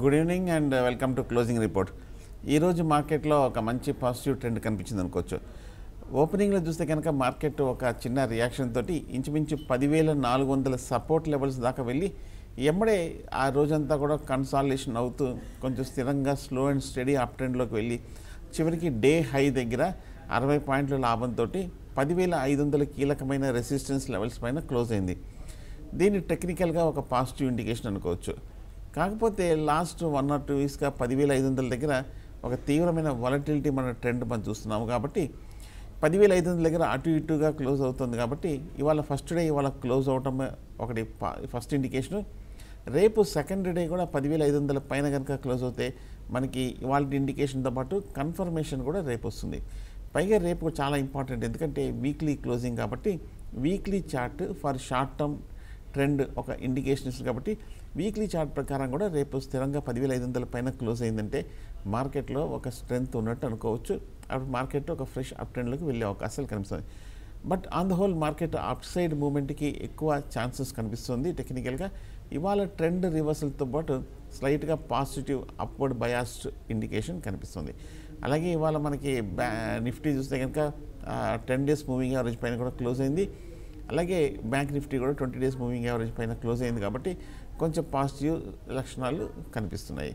good evening and welcome to closing report ఈరోజు మార్కెట్లో ఒక మంచి పాజిటివ్ ట్రెండ్ కనిపించింది అనుకోవచ్చు ఓపెనింగ్లో చూస్తే కనుక మార్కెట్ ఒక చిన్న రియాక్షన్ తోటి ఇంచుమించు పదివేల నాలుగు వందల సపోర్ట్ లెవెల్స్ దాకా వెళ్ళి ఎమ్మడే ఆ రోజంతా కూడా కన్సాలిడేషన్ అవుతూ కొంచెం స్థిరంగా స్లో అండ్ స్టడీ అప్ ట్రెండ్లోకి వెళ్ళి చివరికి డే హై దగ్గర అరవై పాయింట్ల లాభంతో పదివేల ఐదు వందల కీలకమైన రెసిస్టెన్స్ లెవెల్స్ పైన క్లోజ్ అయింది దీన్ని టెక్నికల్గా ఒక పాజిటివ్ ఇండికేషన్ అనుకోవచ్చు కాకపోతే లాస్ట్ వన్ ఆర్ టూ వీక్స్గా పదివేల ఐదు వందల దగ్గర ఒక తీవ్రమైన వాలటిలిటీ మన ట్రెండ్ మనం చూస్తున్నాము కాబట్టి పదివేల ఐదు వందల దగ్గర అటు ఇటుగా క్లోజ్ అవుతుంది కాబట్టి ఇవాళ ఫస్ట్ డే ఇవాళ క్లోజ్ అవటం ఒకటి ఫస్ట్ ఇండికేషను రేపు సెకండ్ డే కూడా పదివేల ఐదు వందల పైన కనుక క్లోజ్ అవుతే మనకి ఇవాళ ఇండికేషన్తో పాటు కన్ఫర్మేషన్ కూడా రేపు వస్తుంది పైగా రేపు చాలా ఇంపార్టెంట్ ఎందుకంటే వీక్లీ క్లోజింగ్ కాబట్టి weekly chart for short term trend ఒక ఇండికేషన్ ఇస్తుంది కాబట్టి వీక్లీ చార్ట్ ప్రకారం కూడా రేపు స్థిరంగా పదివేల ఐదు వందల పైన క్లోజ్ అయిందంటే మార్కెట్లో ఒక స్ట్రెంగ్త్ ఉన్నట్టు అనుకోవచ్చు అప్పుడు మార్కెట్ ఒక ఫ్రెష్ అప్ ట్రెండ్లోకి వెళ్ళే అవకాశాలు కనిపిస్తుంది but on the whole market up side మూమెంట్కి ఎక్కువ ఛాన్సెస్ కనిపిస్తుంది టెక్నికల్గా ఇవాళ ట్రెండ్ రివర్సల్తో పాటు స్లైట్గా పాజిటివ్ అప్వర్డ్ బయాస్డ్ ఇండికేషన్ కనిపిస్తుంది అలాగే ఇవాళ మనకి బ్యా నిఫ్టీ చూస్తే కనుక టెన్ డేస్ మూవింగ్ యావరేజ్ పైన కూడా క్లోజ్ అయింది అలాగే బ్యాంక్ నిఫ్టీ కూడా ట్వంటీ డేస్ మూవింగ్ యావరేజ్ పైన క్లోజ్ అయింది కాబట్టి కొంచెం పాజిటివ్ లక్షణాలు కనిపిస్తున్నాయి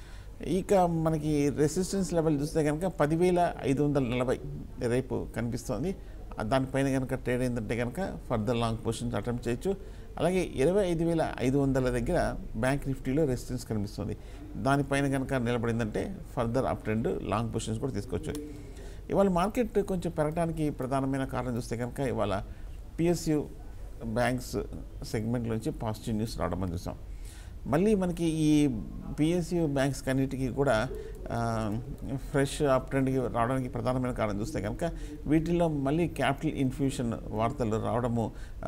ఇక మనకి రెసిస్టెన్స్ లెవెల్ చూస్తే కనుక పదివేల ఐదు వందల నలభై రేపు కనిపిస్తోంది ఆ దానిపైన కనుక ట్రేడ్ అయిందంటే కనుక ఫర్దర్ లాంగ్ పొజిషన్స్ అటెంప్ట్ చేయొచ్చు అలాగే ఇరవై ఐదు వేల ఐదు వందల దగ్గర బ్యాంక్ నిఫ్టీలో రెసిస్టెన్స్ కనిపిస్తుంది దానిపైన కనుక నిలబడిందంటే further up trend long positions కూడా తీసుకోవచ్చు ఇవాళ మార్కెట్ కొంచెం పెరగడానికి ప్రధానమైన కారణం చూస్తే కనుక ఇవాళ పిఎస్యు బ్యాంక్స్ సెగ్మెంట్ నుంచి పాజిటివ్ న్యూస్ రావడం మనం చూసాం మళ్ళీ మనకి ఈ పిఎస్యు బ్యాంక్స్ అన్నిటికీ కూడా ఫ్రెష్ అప్ ట్రెండ్కి రావడానికి ప్రధానమైన కారణం చూస్తే కనుక వీటిల్లో మళ్ళీ క్యాపిటల్ ఇన్ఫ్యూషన్ వార్తలు రావడము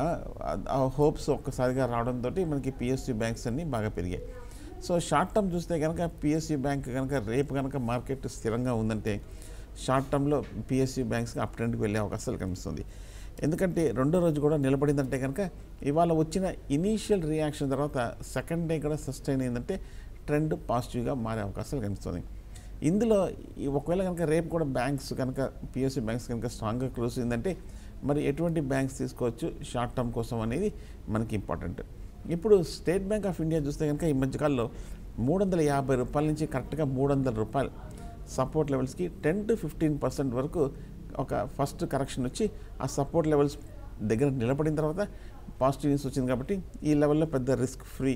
ఆ హోప్స్ ఒక్కసారిగా రావడంతో మనకి పిఎస్యు బ్యాంక్స్ అన్నీ బాగా పెరిగాయి సో షార్ట్ టర్మ్ చూస్తే కనుక పిఎస్యు బ్యాంక్ కనుక రేపు కనుక మార్కెట్ స్థిరంగా ఉందంటే షార్ట్ టర్మ్లో పిఎస్యు బ్యాంక్స్కి అప్ ట్రెండ్కి వెళ్ళే అవకాశాలు కనిపిస్తుంది ఎందుకంటే రెండో రోజు కూడా నిలబడిందంటే కనుక ఇవాళ వచ్చిన ఇనీషియల్ రియాక్షన్ తర్వాత సెకండ్ డే కూడా సస్టైన్ అయిందంటే ట్రెండ్ పాజిటివ్గా మారే అవకాశాలు కనిపిస్తుంది ఇందులో ఈ ఒకవేళ కనుక రేపు కూడా బ్యాంక్స్ కనుక పిఎస్సి బ్యాంక్స్ కనుక స్ట్రాంగ్గా క్లోజ్ అయిందంటే మరి ఎటువంటి బ్యాంక్స్ తీసుకోవచ్చు షార్ట్ టర్మ్ కోసం అనేది మనకి ఇంపార్టెంట్ ఇప్పుడు స్టేట్ బ్యాంక్ ఆఫ్ ఇండియా చూస్తే కనుక ఈ మధ్యకాలంలో మూడు వందల యాభై రూపాయల నుంచి కరెక్ట్గా మూడు వందల రూపాయలు సపోర్ట్ లెవెల్స్కి టెన్ టు ఫిఫ్టీన్ పర్సెంట్ వరకు ఒక ఫస్ట్ కరెక్షన్ వచ్చి ఆ సపోర్ట్ లెవెల్స్ దగ్గర నిలబడిన తర్వాత పాజిటివ్ న్యూస్ వచ్చింది కాబట్టి ఈ లెవెల్లో పెద్ద రిస్క్ ఫ్రీ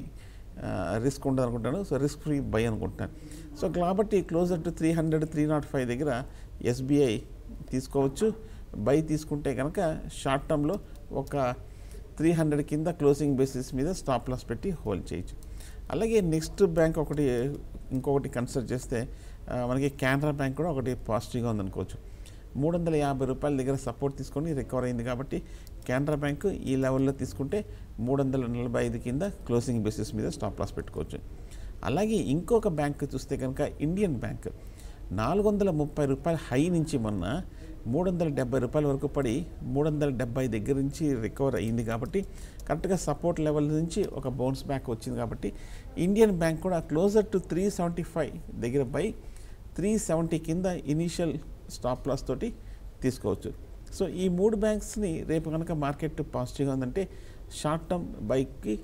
రిస్క్ ఉండదు అనుకుంటాను సో రిస్క్ ఫ్రీ బై అనుకుంటాను సో కాబట్టి closer to three hundred three nought five దగ్గర ఎస్బీఐ తీసుకోవచ్చు బై తీసుకుంటే కనుక షార్ట్ టర్మ్లో ఒక త్రీ హండ్రెడ్ కింద క్లోజింగ్ బేసిస్ మీద స్టాప్ లాస్ పెట్టి హోల్డ్ చేయొచ్చు అలాగే నెక్స్ట్ బ్యాంక్ ఒకటి ఇంకొకటి కన్సిడర్ చేస్తే మనకి కెనరా బ్యాంక్ కూడా ఒకటి పాజిటివ్గా ఉందనుకోవచ్చు మూడు వందల యాభై రూపాయల దగ్గర సపోర్ట్ తీసుకొని రికవర్ అయింది కాబట్టి కెనరా బ్యాంకు ఈ లెవెల్లో తీసుకుంటే మూడు వందల నలభై ఐదు కింద క్లోజింగ్ బేసిస్ మీద స్టాప్ లాస్ పెట్టుకోవచ్చు అలాగే ఇంకొక బ్యాంక్ చూస్తే కనుక ఇండియన్ బ్యాంక్ నాలుగు వందల ముప్పై రూపాయల హై నుంచి మొన్న మూడు వందల డెబ్బై రూపాయల వరకు పడి మూడు వందల డెబ్బై దగ్గర నుంచి రికవర్ అయింది కాబట్టి కరెక్ట్గా సపోర్ట్ లెవెల్ నుంచి ఒక బౌన్స్ బ్యాక్ వచ్చింది కాబట్టి ఇండియన్ బ్యాంక్ కూడా closer to three seventy five దగ్గర బై త్రీ సెవెంటీ కింద ఇనీషియల్ స్టాప్ లాస్ తోటి తీసుకోవచ్చు సో ఈ మూడు బ్యాంక్స్ని రేపు కనుక మార్కెట్ పాజిటివ్గా ఉందంటే షార్ట్ టర్మ్ బైక్కి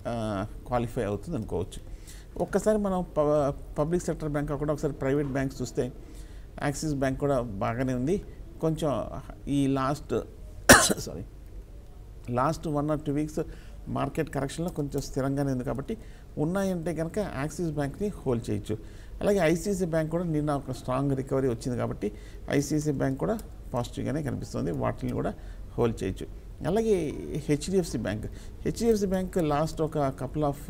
క్వాలిఫై అవుతుంది అనుకోవచ్చు ఒక్కసారి మనం పబ్లిక్ సెక్టర్ బ్యాంక్ కూడా ఒకసారి ప్రైవేట్ బ్యాంక్స్ చూస్తే యాక్సిస్ బ్యాంక్ కూడా బాగానే ఉంది కొంచెం ఈ last sorry last one or two weeks market కరెక్షన్లో కొంచెం స్థిరంగానే ఉంది కాబట్టి ఉన్నాయంటే కనుక యాక్సిస్ బ్యాంక్ని హోల్డ్ చేయొచ్చు అలాగే ఐసీసీ బ్యాంక్ కూడా నిన్న ఒక స్ట్రాంగ్ రికవరీ వచ్చింది కాబట్టి ఐసీసీ బ్యాంక్ కూడా పాజిటివ్గానే కనిపిస్తుంది వాటిని కూడా హోల్డ్ చేయొచ్చు అలాగే HDFC bank HDFC bank last ఒక కపుల్ ఆఫ్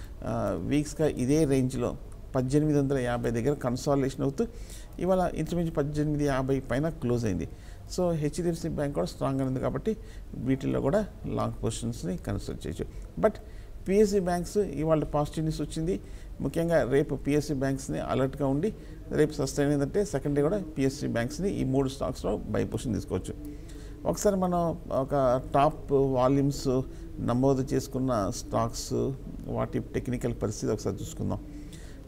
వీక్స్గా ఇదే రేంజ్లో పద్దెనిమిది వందల యాభై దగ్గర కన్సాలిడేషన్ అవుతూ ఇవాళ ఇంచుమించు పద్దెనిమిది యాభై పైన క్లోజ్ అయింది సో హెచ్డిఎఫ్సి బ్యాంక్ కూడా స్ట్రాంగ్గా ఉంది కాబట్టి వీటిల్లో కూడా లాంగ్ పొజిషన్స్ని కన్సిడర్ చేయొచ్చు బట్ పిఎస్సి బ్యాంక్స్ ఇవాళ పాజిటివ్ న్యూస్ వచ్చింది ముఖ్యంగా రేపు పిఎస్సి బ్యాంక్స్ని అలర్ట్గా ఉండి రేపు సస్టైన్ అయిందంటే సెకండ్ డే కూడా పిఎస్సి బ్యాంక్స్ని ఈ మూడు స్టాక్స్లో బై పొజిషన్ తీసుకోవచ్చు ఒకసారి మనం ఒక టాప్ వాల్యూమ్స్ నమోదు చేసుకున్న స్టాక్స్ వాటి టెక్నికల్ పరిస్థితి ఒకసారి చూసుకుందాం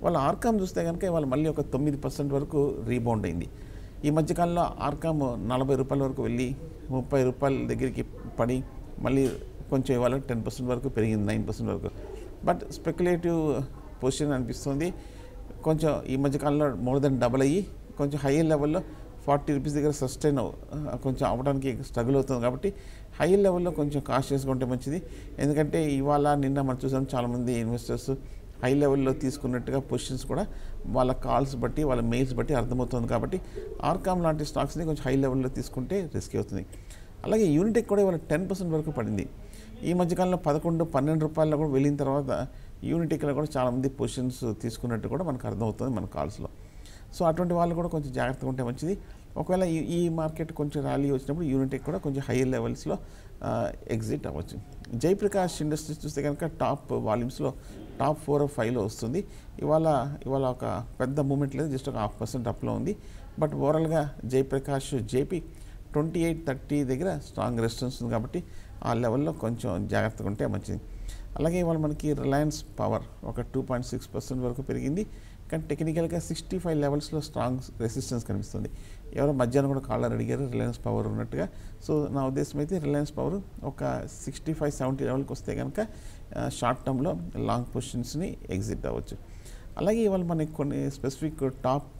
వాళ్ళ ఆర్కామ్ చూస్తే కనుక ఇవాళ మళ్ళీ ఒక తొమ్మిది పర్సెంట్ వరకు రీబౌండ్ అయింది ఈ మధ్యకాలంలో ఆర్కామ్ నలభై రూపాయల వరకు వెళ్ళి ముప్పై రూపాయల దగ్గరికి పడి మళ్ళీ కొంచెం ఇవాళ టెన్ పర్సెంట్ వరకు పెరిగింది నైన్ పర్సెంట్ వరకు బట్ స్పెక్యులేటివ్ పొజిషన్ అనిపిస్తుంది కొంచెం ఈ మధ్యకాలంలో మోర్ దెన్ డబల్ అయ్యి కొంచెం హై లెవెల్లో ఫార్టీ రూపీస్ దగ్గర సస్టైన్ కొంచెం అవ్వడానికి స్ట్రగుల్ అవుతుంది కాబట్టి హై లెవెల్లో కొంచెం కాషియస్గా ఉంటే మంచిది ఎందుకంటే ఇవాళ నిన్న మనం చూసాం చాలామంది ఇన్వెస్టర్స్ హై లెవెల్లో తీసుకున్నట్టుగా పొజిషన్స్ కూడా వాళ్ళ కాల్స్ బట్టి వాళ్ళ మెయిల్స్ బట్టి అర్థమవుతుంది కాబట్టి ఆర్కామ్ లాంటి స్టాక్స్ని కొంచెం హై లెవెల్లో తీసుకుంటే రిస్క్ అవుతుంది అలాగే యూనిటెక్ కూడా ఇవాళ టెన్ పర్సెంట్ వరకు పడింది ఈ మధ్యకాలంలో పదకొండు పన్నెండు రూపాయల్లో కూడా వెళ్ళిన తర్వాత యూనిటెక్లో కూడా చాలామంది పొజిషన్స్ తీసుకున్నట్టు కూడా మనకు అర్థమవుతుంది మన కాల్స్లో సో అటువంటి వాళ్ళు కూడా కొంచెం జాగ్రత్తగా ఉంటే మంచిది ఒకవేళ ఈ ఈ మార్కెట్ కొంచెం ర్యాలీ వచ్చినప్పుడు యూనిటెక్ కూడా కొంచెం హైయర్ లెవెల్స్లో ఎగ్జిట్ అవ్వచ్చు జయప్రకాష్ ఇండస్ట్రీస్ చూస్తే కనుక టాప్ వాల్యూమ్స్లో టాప్ ఫోర్ ఫైవ్లో వస్తుంది ఇవాళ ఇవాళ ఒక పెద్ద మూమెంట్ లేదు జస్ట్ ఒక హాఫ్ పర్సెంట్ అప్లో ఉంది బట్ ఓవరాల్గా Jaiprakash JP twenty eight thirty దగ్గర స్ట్రాంగ్ రెసిస్టెన్స్ ఉంది కాబట్టి ఆ లెవెల్లో కొంచెం జాగ్రత్తగా ఉంటే మంచిది అలాగే ఇవాళ మనకి రిలయన్స్ పవర్ ఒక టూ పాయింట్ సిక్స్ పర్సెంట్ వరకు పెరిగింది కానీ టెక్నికల్గా సిక్స్టీ ఫైవ్ లెవెల్స్లో స్ట్రాంగ్ రెసిస్టెన్స్ కనిపిస్తుంది ఎవరో మధ్యాహ్నం కూడా కాలర్ అడిగారు రిలయన్స్ పవర్ ఉన్నట్టుగా సో నా ఉద్దేశం అయితే రిలయన్స్ పవర్ ఒక సిక్స్టీ ఫైవ్ సెవెంటీ లెవెల్కి వస్తే కనుక షార్ట్ టర్మ్లో లాంగ్ పొజిషన్స్ని ఎగ్జిట్ అవ్వచ్చు అలాగే ఇవాళ మనకి కొన్ని specific top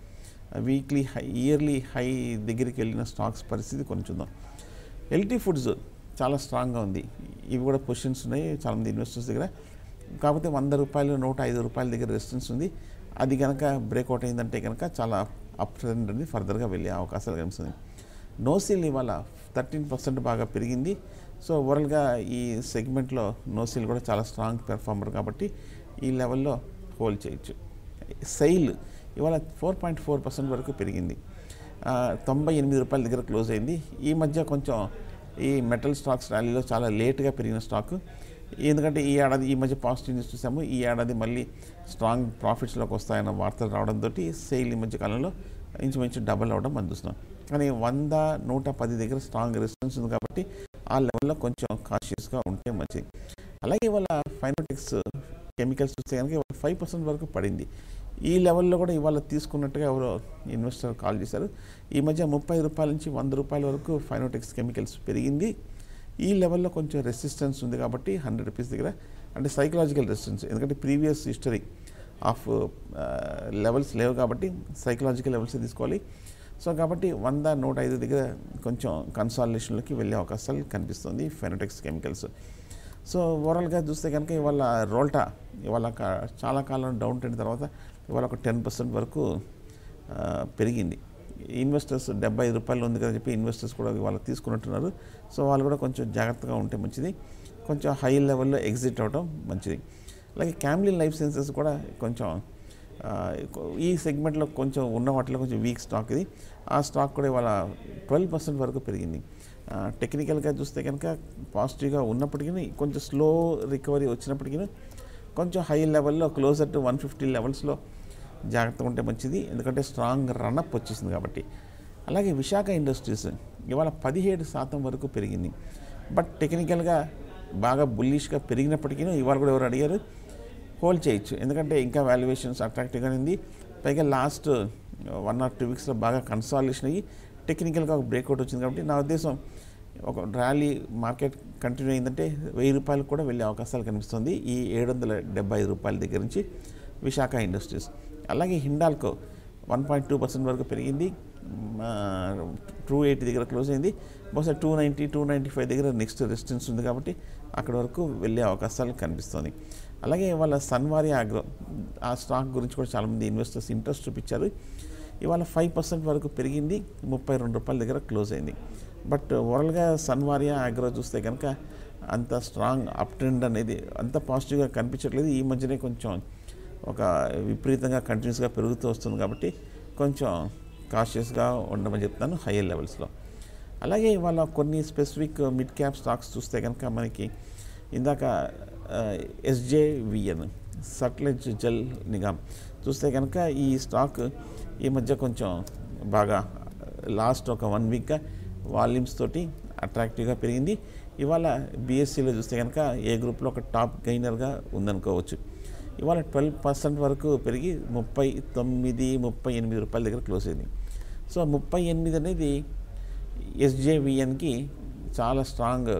weekly high yearly high దగ్గరికి వెళ్ళిన స్టాక్స్ పరిస్థితి కొన్ని చూద్దాం ఎల్టీ ఫుడ్స్ చాలా స్ట్రాంగ్గా ఉంది ఇవి కూడా పొజిషన్స్ ఉన్నాయి చాలామంది ఇన్వెస్టర్స్ దగ్గర కాకపోతే వంద రూపాయలు నూట ఐదు రూపాయల దగ్గర రెసిస్టెన్స్ ఉంది అది కనుక బ్రేక్అవుట్ అయిందంటే కనుక చాలా అప్ ట్రెండ్ అనేది ఫర్దర్గా వెళ్ళే అవకాశాలు కనిపిస్తుంది నోసిల్ ఇవాళ థర్టీన్ పర్సెంట్ బాగా పెరిగింది సో ఓవరాల్గా ఈ సెగ్మెంట్లో నోసిల్ కూడా చాలా స్ట్రాంగ్ పెర్ఫార్మర్ కాబట్టి ఈ లెవెల్లో హోల్డ్ చేయొచ్చు సెయిల్ ఇవాళ ఫోర్ పాయింట్ ఫోర్ పర్సెంట్ వరకు పెరిగింది ఆ, తొంభై ఎనిమిది రూపాయల దగ్గర క్లోజ్ అయింది ఈ మధ్య కొంచెం ఈ మెటల్ స్టాక్స్ ర్యాలీలో చాలా లేట్గా పెరిగిన స్టాక్ ఎందుకంటే ఈ ఏడాది ఈ మధ్య పాజిటివ్ న్యూస్ చూసాము ఈ ఏడాది మళ్ళీ స్ట్రాంగ్ ప్రాఫిట్స్లోకి వస్తాయన్న వార్తలు రావడంతో సెయిల్ ఈ మధ్య కాలంలో ఇంచుమించు డబల్ అవ్వడం మనం చూస్తున్నాం కానీ వంద నూట పది దగ్గర స్ట్రాంగ్ రెసిస్టెన్స్ ఉంది కాబట్టి ఆ లెవెల్లో కొంచెం కాషియస్గా ఉంటే మంచిది అలాగే ఇవాళ ఫైనోటిక్స్ కెమికల్స్ చూస్తే కనుక ఇవాళ ఫైవ్ పర్సెంట్ వరకు పడింది ఈ లెవెల్లో కూడా ఇవాళ తీసుకున్నట్టుగా ఎవరో ఇన్వెస్టర్ కాల్ చేశారు ఈ మధ్య ముప్పై రూపాయల నుంచి వంద రూపాయల వరకు ఫైనోటిక్స్ కెమికల్స్ పెరిగింది ఈ లెవెల్లో కొంచెం రెసిస్టెన్స్ ఉంది కాబట్టి హండ్రెడ్ రూపీస్ దగ్గర అంటే సైకలాజికల్ రెసిస్టెన్స్ ఎందుకంటే ప్రీవియస్ హిస్టరీ ఆఫ్ లెవెల్స్ లేవు కాబట్టి సైకలాజికల్ లెవెల్స్ తీసుకోవాలి సో కాబట్టి వంద నూట ఐదు దగ్గర కొంచెం కన్సాలిడేషన్లోకి వెళ్ళే అవకాశాలు కనిపిస్తుంది ఫెనోటెక్స్ కెమికల్స్ సో ఓవరాల్గా చూస్తే కనుక ఇవాళ రోల్టా ఇవాళ కా- చాలా కాలం డౌన్ ట్రెండ్ తర్వాత ఇవాళ ఒక టెన్ పర్సెంట్ వరకు ఆ, పెరిగింది ఇన్వెస్టర్స్ డెబ్బై ఐదు రూపాయలు ఉంది కదా చెప్పి ఇన్వెస్టర్స్ కూడా వాళ్ళు తీసుకున్నట్టున్నారు సో వాళ్ళు కూడా కొంచెం జాగ్రత్తగా ఉంటే మంచిది కొంచెం హై లెవెల్లో ఎగ్జిట్ అవ్వడం మంచిది అలాగే క్యామ్లిన్ లైఫ్ సైన్సెస్ కూడా కొంచెం ఆ, ఈ సెగ్మెంట్లో కొంచెం ఉన్న వాటిలో కొంచెం వీక్ స్టాక్ ఇది ఆ స్టాక్ కూడా ఇవాళ ట్వెల్వ్ పర్సెంట్ వరకు పెరిగింది ఆ, టెక్నికల్గా చూస్తే కనుక పాజిటివ్గా ఉన్నప్పటికీ కొంచెం స్లో రికవరీ వచ్చినప్పటికీ కొంచెం హై లెవెల్లో క్లోజర్ టు వన్ ఫిఫ్టీ లెవెల్స్లో జాగ్రత్తగా ఉంటే మంచిది ఎందుకంటే స్ట్రాంగ్ రన్అప్ వచ్చేసింది కాబట్టి అలాగే విశాఖ ఇండస్ట్రీస్ ఇవాళ పదిహేడు శాతం వరకు పెరిగింది బట్ టెక్నికల్గా బాగా బుల్లిష్గా పెరిగినప్పటికీ ఇవాళ కూడా ఎవరు అడిగారు హోల్డ్ చేయొచ్చు ఎందుకంటే ఇంకా వాల్యుయేషన్స్ అట్రాక్టివ్గానే ఉంది పైగా లాస్ట్ వన్ ఆర్ టూ వీక్స్లో బాగా కన్సాలేషన్ అయ్యి టెక్నికల్గా ఒక బ్రేక్అవుట్ వచ్చింది కాబట్టి నా ఉద్దేశం ఒక ర్యాలీ మార్కెట్ కంటిన్యూ అయిందంటే వెయ్యి రూపాయలకు కూడా వెళ్ళే అవకాశాలు కనిపిస్తుంది ఈ ఏడు వందల డెబ్బై ఐదు రూపాయల దగ్గర నుంచి విశాఖ ఇండస్ట్రీస్ అలాగే Hindalco one point two percent వరకు పెరిగింది టూ ఎయిటీ దగ్గర క్లోజ్ అయింది బహుశా two ninety two ninety five దగ్గర నెక్స్ట్ రెసిస్టెన్స్ ఉంది కాబట్టి అక్కడ వరకు వెళ్ళే అవకాశాలు కనిపిస్తుంది అలాగే ఇవాళ సన్వారి ఆగ్రో ఆ స్టాక్ గురించి కూడా చాలామంది ఇన్వెస్టర్స్ ఇంట్రెస్ట్ చూపించారు ఇవాళ ఫైవ్ పర్సెంట్ వరకు పెరిగింది ముప్పై రెండు రూపాయల దగ్గర క్లోజ్ అయింది బట్ ఓవరాల్గా సన్వారియా ఆగ్రో చూస్తే కనుక అంత స్ట్రాంగ్ అప్ ట్రెండ్ అనేది అంత పాజిటివ్గా కనిపించట్లేదు ఈ మధ్యనే కొంచెం ఒక విపరీతంగా కంటిన్యూస్గా పెరుగుతూ వస్తుంది కాబట్టి కొంచెం కాషియస్గా ఉండమని చెప్తాను హయ్యర్ లెవెల్స్లో అలాగే ఇవాళ కొన్ని స్పెసిఫిక్ మిడ్ క్యాప్ స్టాక్స్ చూస్తే కనుక మనకి ఇందాక ఎస్జేవిఎన్ సట్లెజ్ జెల్ నిగమ్ చూస్తే కనుక ఈ స్టాక్ ఈ మధ్య కొంచెం బాగా లాస్ట్ ఒక వన్ వీక్గా వాల్యూమ్స్ తోటి అట్రాక్టివ్గా పెరిగింది ఇవాళ బీఎస్సీలో చూస్తే కనుక ఏ గ్రూప్లో ఒక టాప్ గైనర్గా ఉందనుకోవచ్చు ఇవాళ ట్వెల్వ్ పర్సెంట్ వరకు పెరిగి ముప్పై తొమ్మిది ముప్పై ఎనిమిది రూపాయల దగ్గర క్లోజ్ అయింది సో ముప్పై ఎనిమిది అనేది ఎస్జేవిఎన్కి చాలా స్ట్రాంగ్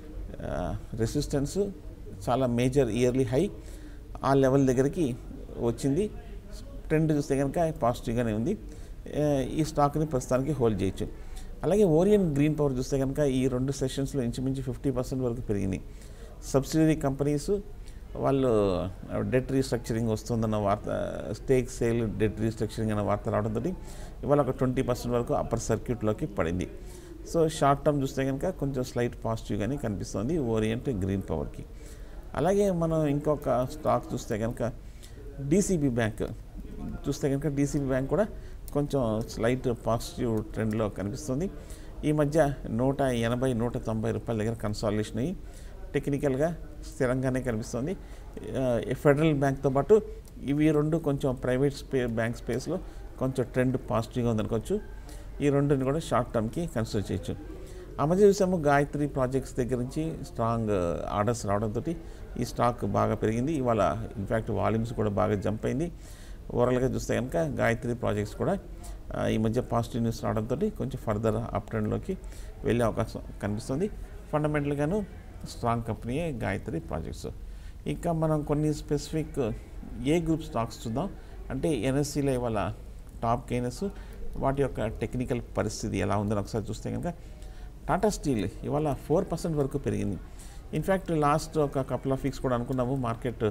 రెసిస్టెన్స్ చాలా మేజర్ ఇయర్లీ హై ఆ లెవెల్ దగ్గరికి వచ్చింది ట్రెండ్ చూస్తే కనుక పాజిటివ్గానే ఉంది ఆ, ఈ స్టాక్ని ప్రస్తుతానికి హోల్డ్ చేయొచ్చు అలాగే ఓరియన్ గ్రీన్ పవర్ చూస్తే కనుక ఈ రెండు సెషన్స్లో ఇంచుమించు ఫిఫ్టీ పర్సెంట్ వరకు పెరిగినాయి సబ్సిడరీ కంపెనీస్ వాళ్ళు డెట్ రీస్ట్రక్చరింగ్ వస్తుందన్న వార్త స్టేక్ సేల్ డెట్ రీస్ట్రక్చరింగ్ అన్న వార్త రావడంతో ఇవాళ ఒక ట్వంటీ పర్సెంట్ వరకు అప్పర్ సర్క్యూట్లోకి పడింది సో షార్ట్ టర్మ్ చూస్తే కనుక కొంచెం స్లైట్ పాజిటివ్గానే కనిపిస్తుంది ఓరియంట్ గ్రీన్ పవర్కి అలాగే మనం ఇంకొక స్టాక్ చూస్తే కనుక డీసీబీ బ్యాంక్ చూస్తే కనుక డీసీబీ బ్యాంక్ కూడా కొంచెం స్లైట్ పాజిటివ్ ట్రెండ్లో కనిపిస్తుంది ఈ మధ్య నూట ఎనభై నూట తొంభై రూపాయల దగ్గర కన్సాలిడేషన్ అయ్యి టెక్నికల్గా స్థిరంగానే కనిపిస్తుంది ఆ, ఫెడరల్ బ్యాంక్తో పాటు ఇవి రెండు కొంచెం ప్రైవేట్ స్పే బ్యాంక్ స్పేస్లో కొంచెం ట్రెండ్ పాజిటివ్గా ఉందనుకోవచ్చు ఈ రెండుని కూడా షార్ట్ టర్మ్కి కన్సిడర్ చేయొచ్చు ఆ మధ్య చూసాము గాయత్రి ప్రాజెక్ట్స్ దగ్గర నుంచి స్ట్రాంగ్ ఆర్డర్స్ రావడంతో ఈ స్టాక్ బాగా పెరిగింది ఇవాళ ఇన్ఫ్యాక్ట్ వాల్యూమ్స్ కూడా బాగా జంప్ అయింది ఓవరాల్గా చూస్తే కనుక గాయత్రి ప్రాజెక్ట్స్ కూడా ఆ, ఈ మధ్య పాజిటివ్ న్యూస్ రావడంతో కొంచెం ఫర్దర్ అప్ ట్రెండ్లోకి వెళ్ళే అవకాశం కనిపిస్తుంది ఫండమెంటల్గాను స్ట్రాంగ్ కంపెనీయే గాయత్రి ప్రాజెక్ట్స్ ఇంకా మనం కొన్ని స్పెసిఫిక్ ఏ గ్రూప్ స్టాక్స్ చూద్దాం అంటే ఎన్ఎస్సీలో ఇవాళ టాప్ గెయినర్స్ వాటి యొక్క టెక్నికల్ పరిస్థితి ఎలా ఉందని ఒకసారి చూస్తే కనుక టాటా స్టీల్ ఇవాళ ఫోర్ పర్సెంట్ వరకు పెరిగింది ఇన్ఫ్యాక్ట్ లాస్ట్ ఒక కపుల్ ఆఫ్ వీక్స్ కూడా అనుకున్నాము మార్కెట్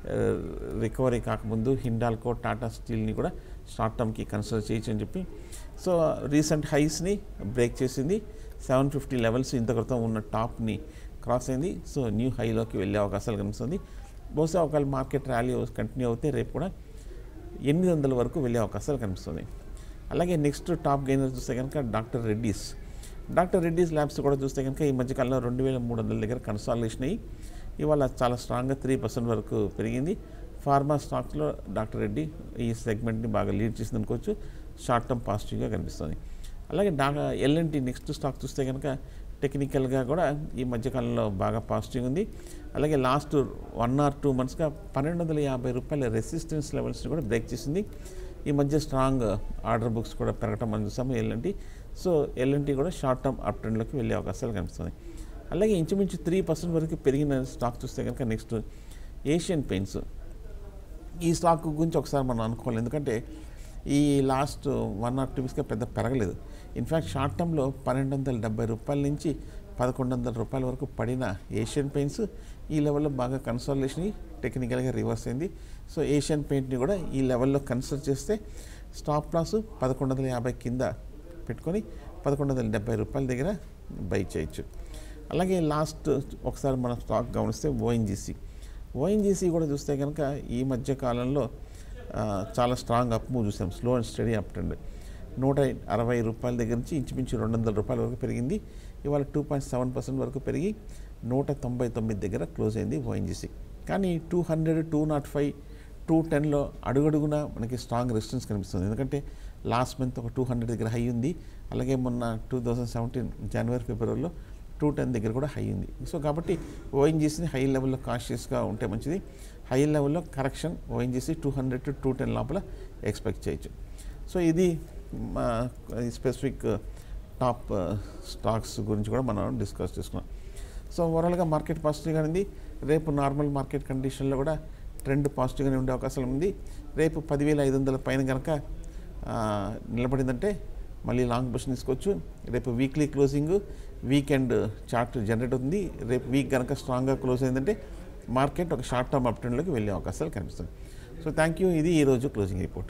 రికవరీ కాకముందు హిండాల్కో టాటా స్టీల్ని కూడా షార్ట్ టర్మ్కి కన్సిడర్ చేయొచ్చు అని చెప్పి సో రీసెంట్ హైస్ని బ్రేక్ చేసింది సెవెన్ ఫిఫ్టీ లెవెల్స్ ఇంత క్రితం ఉన్న టాప్ని క్రాస్ అయింది సో న్యూ హైలోకి వెళ్ళే అవకాశాలు కనిపిస్తుంది బహుశా ఒకవేళ మార్కెట్ ర్యాలీ కంటిన్యూ అవుతే రేపు కూడా ఎనిమిది వందల వరకు వెళ్ళే అవకాశాలు కనిపిస్తుంది అలాగే నెక్స్ట్ టాప్ గెయినర్ చూస్తే కనుక Doctor Reddy's Doctor Reddy's Labs కూడా చూస్తే కనుక ఈ మధ్యకాలంలో రెండు వేల మూడు వందల దగ్గర కన్సాలిడేషన్ అయ్యి ఇవాళ చాలా స్ట్రాంగ్గా త్రీ పర్సెంట్ వరకు పెరిగింది ఫార్మా స్టాక్స్లో డాక్టర్ రెడ్డి ఈ సెగ్మెంట్ని బాగా లీడ్ చేసింది అనుకోవచ్చు షార్ట్ టర్మ్ పాజిటివ్గా కనిపిస్తుంది అలాగే డా ఎల్ఎన్టీ నెక్స్ట్ స్టాక్ చూస్తే కనుక టెక్నికల్గా కూడా ఈ మధ్యకాలంలో బాగా పాజిటివ్ ఉంది అలాగే లాస్ట్ వన్ ఆర్ టూ మంత్స్గా పన్నెండు వందల యాభై రూపాయల రెసిస్టెన్స్ లెవెల్స్ని కూడా బ్రేక్ చేసింది ఈ మధ్య స్ట్రాంగ్ ఆర్డర్ బుక్స్ కూడా పెరగటం మనం చూసాము ఎల్ఎన్టీ సో ఎల్ఎన్టీ కూడా షార్ట్ టర్మ్ అప్ ట్రెండ్లోకి వెళ్ళే అవకాశాలు కనిపిస్తుంది అలాగే ఇంచుమించు త్రీ పర్సెంట్ వరకు పెరిగిన స్టాక్ చూస్తే కనుక నెక్స్ట్ ఏషియన్ పెయింట్స్ ఈ స్టాక్ గురించి ఒకసారి మనం అనుకోవాలి ఎందుకంటే ఈ లాస్ట్ వన్ ఆర్ టూ వీక్స్గా పెద్ద పెరగలేదు ఇన్ఫ్యాక్ట్ షార్ట్ టర్మ్లో పన్నెండు వందల డెబ్బై రూపాయల నుంచి పదకొండు వందల రూపాయల వరకు పడిన ఏషియన్ పెయింట్స్ ఈ లెవెల్లో బాగా కన్సాలిడేషన్ అయ్యి టెక్నికల్గా రివర్స్ అయింది సో ఏషియన్ పెయింట్ని కూడా ఈ లెవెల్లో కన్సిడర్ చేస్తే స్టాప్ లాస్ పదకొండు వందల యాభై కింద పెట్టుకొని పదకొండు వందల డెబ్బై రూపాయల దగ్గర బై చేయొచ్చు అలాగే లాస్ట్ ఒకసారి మనం స్టాక్ గమనిస్తే ఓఎన్జీసీ ఓఎన్జీసీ కూడా చూస్తే కనుక ఈ మధ్య కాలంలో ఆ, చాలా స్ట్రాంగ్ అప్ మూవ్ చూసాం slow and steady up trend నూట అరవై రూపాయల దగ్గర నుంచి ఇంచుమించు రెండు వందల రూపాయల వరకు పెరిగింది ఇవాళ టూ పాయింట్ సెవెన్ పర్సెంట్ వరకు పెరిగి నూట తొంభై తొమ్మిది దగ్గర క్లోజ్ అయింది ఓఎన్జీసీ కానీ two hundred two nought five two టెన్లో అడుగడుగున మనకి స్ట్రాంగ్ రెసిస్టెన్స్ కనిపిస్తుంది ఎందుకంటే లాస్ట్ మంత్ ఒక టూ హండ్రెడ్ దగ్గర హై ఉంది అలాగే మొన్న టూ థౌజండ్ సెవెంటీన్ జనవరి ఫిబ్రవరిలో టూ టెన్ దగ్గర కూడా హై ఉంది సో కాబట్టి ఓఎన్జీసీని హై లెవెల్లో కాన్షియస్గా ఉంటే మంచిది హై లెవెల్లో correction ONGC two hundred to two ten లోపల ఎక్స్పెక్ట్ చేయొచ్చు సో ఇది మా స్పెసిఫిక్ టాప్ స్టాక్స్ గురించి కూడా మనం డిస్కస్ చేసుకున్నాం సో ఓవరాల్గా మార్కెట్ పాజిటివ్గా ఉంది రేపు నార్మల్ మార్కెట్ కండిషన్లో కూడా ట్రెండ్ పాజిటివ్గానే ఉండే అవకాశం ఉంది రేపు పదివేల ఐదు వందల పైన కనుక ఆ, నిలబడిందంటే మళ్ళీ లాంగ్ పొజిషన్ తీసుకోవచ్చు రేపు weekly closing weekend chart generate అవుతుంది రేపు వీక్ కనుక స్ట్రాంగ్గా క్లోజ్ అయిందంటే మార్కెట్ ఒక షార్ట్ టర్మ్ అప్ ట్రెండ్లోకి వెళ్ళే అవకాశాలు కనిపిస్తుంది సో థ్యాంక్ యూ ఇది ఈరోజు క్లోజింగ్ రిపోర్ట్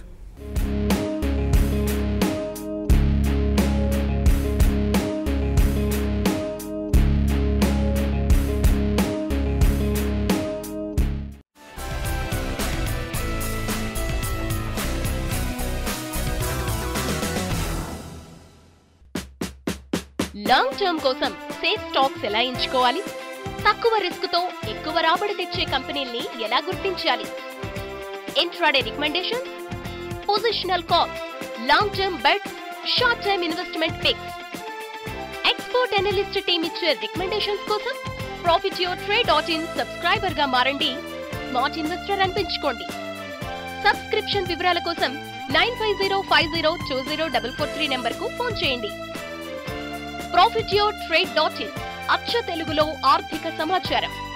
లాంగ్ టర్మ్ కోసం సేఫ్ స్టాక్స్ ఎలా ఎంచుకోవాలి తక్కువ రిస్క్ తో ఎక్కువ రాబడి తెచ్చే కంపెనీల్ని ఎలా గుర్తించాలి intraday recommendations positional calls long term bets short term investment picks expert analyst team ఇచ్చే రికమెండేషన్స్ కోసం profit your trade dot in subscriber గా మారండి స్మార్ట్ ఇన్వెస్టర్ అనిపించుకోండి సబ్స్క్రిప్షన్ వివరాల కోసం nine five zero five zero two zero double four three number కు phone చేయండి profit dot in అచ్చ తెలుగులో ఆర్థిక సమాచారం